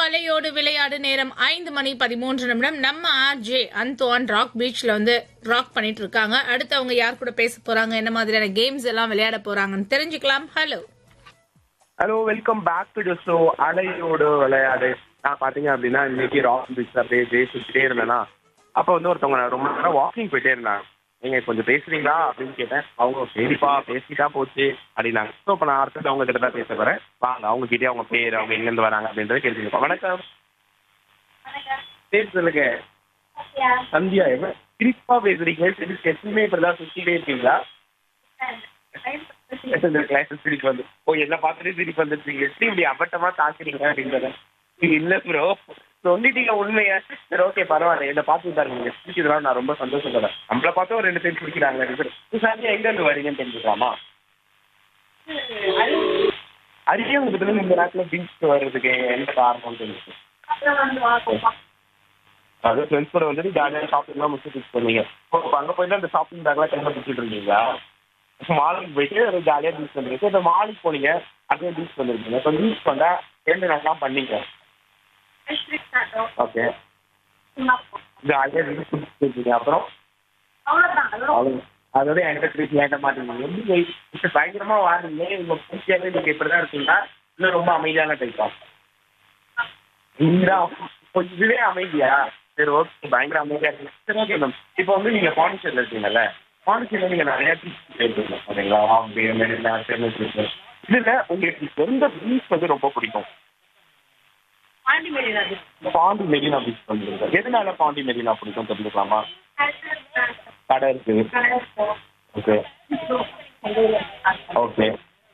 அலையோடு விளையாடு நேரம் ஐந்து மணி பதிமூன்று நிமிடம் நம்ம ஆர்ஜே அந்தோன் ராக் பீச்ல வந்து ராக் பண்ணிட்டு இருக்காங்க அடுத்து அவங்க யார் கூட பேச போறாங்க என்ன மாதிரியான கேம்ஸ் எல்லாம் விளையாட போறாங்கன்னு தெரிஞ்சுக்கலாம் hello hello welcome back to the show அலையோடு விளையாடு நான் பார்த்தீங்க அப்படின்னா இன்னைக்கு ராக் பீச் அப்படியே பேசிக்கிட்டே இருந்தேன்னா அப்போ வந்து ஒருத்தவங்க ரொம்ப நேரம் வாக்கிங் போயிட்டே இருந்தாங்க நீங்க கொஞ்சம் பேசுறீங்களா அப்படின்னு கேட்டேன் அவங்க சரிப்பா பேசிட்டா போச்சு அப்படின்னாங்க ஸோ இப்போ நான் அடுத்தது அவங்க கிட்ட தான் பேச போறேன் வாங்க அவங்க கிட்டே அவங்க பேர் அவங்க எங்கேருந்து வராங்க அப்படின்றத கேட்டுருக்கோம் வணக்கம் பேர் சொல்லுங்க சந்தியா எவ்வளோ சிரிப்பா பேசுறீங்க சரி எப்பவுமே இப்படிதான் சுத்திட்டே இருக்கீங்களா இந்த கிளாஸ் சிரிப்பு வந்து ஓ என்ன பார்த்துட்டு சிரிப்பு வந்துருச்சீங்க எப்படி இப்படி அபட்டமா தாக்குறீங்க அப்படின்றத இல்ல ப்ரோ சொல்லிட்டீங்க உண்மையா சரி ஓகே பரவாயில்ல என்ன பார்த்து பாருங்க நீங்க சிரிக்கிறதுலாம் நான் ரொம்ப சந்தோஷப்படுறேன் நம்மள பார்த்தா ஒரு ரெண்டு பேர் சிரிக்கிறாங்க ரெண்டு பேர் சாரியா எங்க இருந்து வரீங்கன்னு தெரிஞ்சுக்கலாமா அரியவங்கத்துல இந்த நேரத்துல பீச் வர்றதுக்கு என்ன காரணம் தெரிஞ்சு அது ஃப்ரெண்ட்ஸ் கூட வந்துட்டு ஜாலியாக ஷாப்பிங்லாம் முடிச்சு ஃபிக்ஸ் பண்ணீங்க இப்போ அங்கே போயிட்டு அந்த ஷாப்பிங் பேக்லாம் கையில் பிடிச்சிட்டு இருந்தீங்களா மாலுக்கு போயிட்டு ஒரு ஜாலியாக பீச் பண்ணுறீங்க இப்போ மாலுக்கு போனீங்க அப்படியே பீச் பண்ணிருக்கீங்க இப்போ பீச் வந்தால் ரெண்டு நாள்லாம் பண்ணீங்க ஓகே ஜாலியாக பீச் பிடிச்சிருக்கீங்க அப்புறம் அவ்வளோ அதோட என்கிட்ட திருப்பி கேட்ட மாட்டீங்க எப்படி இப்போ பயங்கரமாக வாடுறீங்க உங்கள் பூச்சியாகவே நீங்கள் இப்படி தான் இருக்கீங்களா இல்லை ரொம்ப அமைதியான டைப்பா நீங்க இப்போ இதுவே அமைதியா சரி ஓகே பயங்கர அமைதியா இருக்கு சரி ஓகே மேம் இப்போ வந்து நீங்க பாண்டிச்சேரியில் இருக்கீங்கல்ல பாண்டிச்சேரியில் நீங்க நிறைய பீச் போயிருக்கீங்க ஓகேங்களா ஆம்பே மெரினா சென்னை பீச் இதுல உங்களுக்கு எந்த பீச் வந்து ரொம்ப பிடிக்கும் பாண்டி மெரினா பீச் வந்துருங்க எதனால பாண்டி மெரினா பிடிக்கும் தெரிஞ்சுக்கலாமா கடை இருக்கு ஓகே ஓகே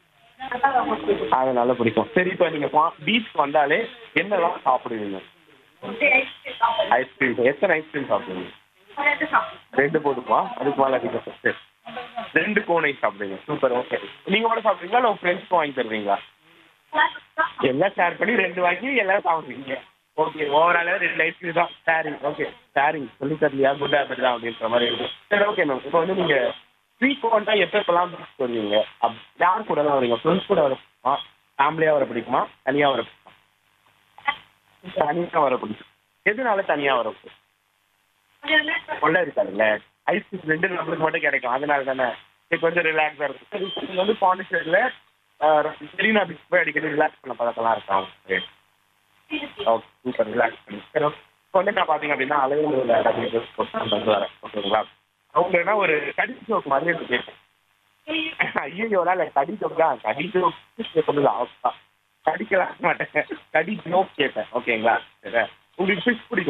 அதனால பிடிக்கும் சரி இப்போ நீங்க பீச் வந்தாலே என்னெல்லாம் சாப்பிடுவீங்க ஐஸ்கிரீம் எத்தனை ஐஸ்கிரீம் சாப்பிடுவீங்க ரெண்டு போதுமா அதுக்கு மேலே அதிகம் சரி ரெண்டு கோன் ஐஸ் சாப்பிடுவீங்க சூப்பர் ஓகே நீங்க மட்டும் சாப்பிடுவீங்களா இல்லை உங்க ஃப்ரெண்ட்ஸ்க்கும் வாங்கி தருவீங்களா எல்லாம் ஷேர் பண்ணி ரெண்டு வாங்கி எல்லாம் சாப்பிடுவீங்க ஓகே ஓவரால ரெண்டு ஐஸ்கிரீம் தான் ஷேரிங் ஓகே ஷேரிங் சொல்லி தரலையா குட் ஹேபிட் தான் அப்படின்ற மாதிரி இருக்கும் சரி ஓகே மேம் இப்போ வந்து நீங்க ஸ்வீட் கோன்ட்டா எப்போ எப்போலாம் பீச் வருவீங்க அப் யார் கூட தான் வரீங்க ஃப்ரெண்ட்ஸ் கூட வர பிடிக்குமா ஃபேமிலியாக வர பிடிக்குமா தனியாக வர பிடிக்குமா தனியாக வர பிடிக்கும் எதனால தனியாக வர பிடிக்கும் கொள்ள இருக்காதுல்ல ஐஸ்கிரீம் ரெண்டு நம்மளுக்கு மட்டும் கிடைக்கும் அதனால தானே இது கொஞ்சம் ரிலாக்ஸாக இருக்கும் சரி இப்போ நீங்க வந்து பாண்டிச்சேரியில் மெரினா பீச் போய் அடிக்கடி ரிலாக்ஸ் பண்ண பழக்கம்லாம் இருக்கா உங்களுக்கு ஓகே சூப்பர் ரிலாக்ஸ் பண்ணி சரி ஓகே இப்போ வந்து நான் பார்த்தீங்க அப்படின்னா அலையில் வந்து வரேன் ஓகேங்களா அவங்கன்னா ஒரு கடி ஜோக் மாதிரி இருக்கு கேட்பேன் ஐயோ இல்லை கடி ஜோக் தான் கடி ஜோக் கேட்கறது அவஸ்தா கடிக்கலாம் மாட்டேன் கடி ஜோக் கேட்பேன் ஓகேங்களா சரி உங்களுக்கு ஃபிஷ் பிடிக்கும்